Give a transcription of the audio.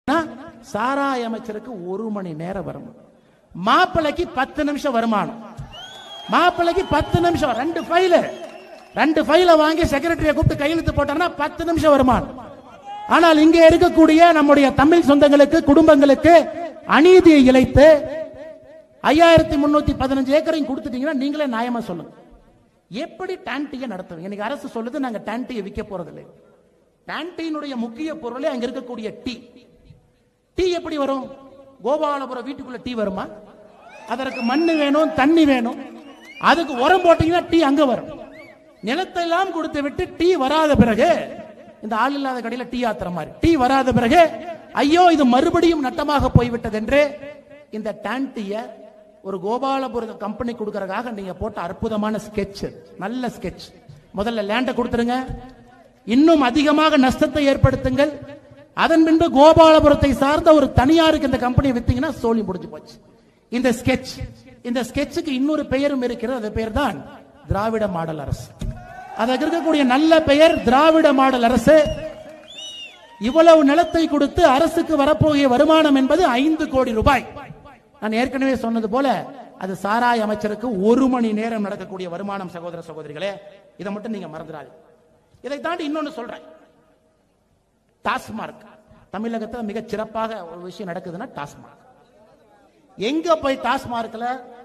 சாராய அமைச்சருக்கு ஒரு மணி நேரம் வரும் மாப்பிள்ளைக்கு பத்து நிமிஷம் வருமானம் மாப்பிள்ளைக்கு பத்து நிமிஷம் ரெண்டு ஃபைலு ரெண்டு ஃபைலை வாங்கி செக்ரட்டரியை கூப்பிட்டு கையெழுத்து போட்டாருன்னா பத்து நிமிஷம் வருமானம் ஆனால் இங்கே இருக்கக்கூடிய நம்முடைய தமிழ் சொந்தங்களுக்கு குடும்பங்களுக்கு அநீதியை இழைத்து ஐயாயிரத்தி முன்னூத்தி பதினஞ்சு ஏக்கரையும் கொடுத்துட்டீங்கன்னா நீங்களே நியாயமா சொல்லுங்க எப்படி டான்டியை நடத்துவீங்க இன்னைக்கு அரசு சொல்லுது நாங்க டான்டியை விற்க போறதில்லை டான்டியினுடைய முக்கிய பொருளே அங்க இருக்கக்கூடிய டீ டீ எப்படி வரும் கோபாலபுரம் வீட்டுக்குள்ள டீ வருமா அதற்கு மண்ணு வேணும் தண்ணி வேணும் அதுக்கு உரம் போட்டீங்கன்னா டீ அங்க வரும் நிலத்தை எல்லாம் கொடுத்து விட்டு டீ வராத பிறகு இந்த ஆள் இல்லாத கடையில டீ ஆத்துற மாதிரி டீ வராத பிறகு ஐயோ இது மறுபடியும் நட்டமாக போய்விட்டது என்று இந்த டான்டிய ஒரு கோபாலபுரம் கம்பெனி கொடுக்கறதுக்காக நீங்க போட்ட அற்புதமான ஸ்கெட்ச் நல்ல ஸ்கெட்ச் முதல்ல லேண்டை கொடுத்துருங்க இன்னும் அதிகமாக நஷ்டத்தை ஏற்படுத்துங்கள் அதன் பின்பு கோபாலபுரத்தை சார்ந்த ஒரு தனியாருக்கு இந்த கம்பெனி வித்தீங்கன்னா சோழி முடிஞ்சு போச்சு இந்த ஸ்கெட்ச் இந்த ஸ்கெட்சுக்கு இன்னொரு பெயரும் இருக்கிறது அது பெயர் தான் திராவிட மாடல் அரசு அதற்கு இருக்கக்கூடிய நல்ல பெயர் திராவிட மாடல் அரசு இவ்வளவு நிலத்தை கொடுத்து அரசுக்கு வரப்போகிய வருமானம் என்பது ஐந்து கோடி ரூபாய் நான் ஏற்கனவே சொன்னது போல அது சாராய அமைச்சருக்கு ஒரு மணி நேரம் நடக்கக்கூடிய வருமானம் சகோதர சகோதரிகளே இதை மட்டும் நீங்க மறந்துடாது இதை தாண்டி இன்னொன்னு சொல்றேன் டாஸ்மார்க் தமிழகத்தில் மிக சிறப்பாக ஒரு விஷயம் நடக்குதுன்னா டாஸ்மார்க் எங்க போய் டாஸ்மார்க்ல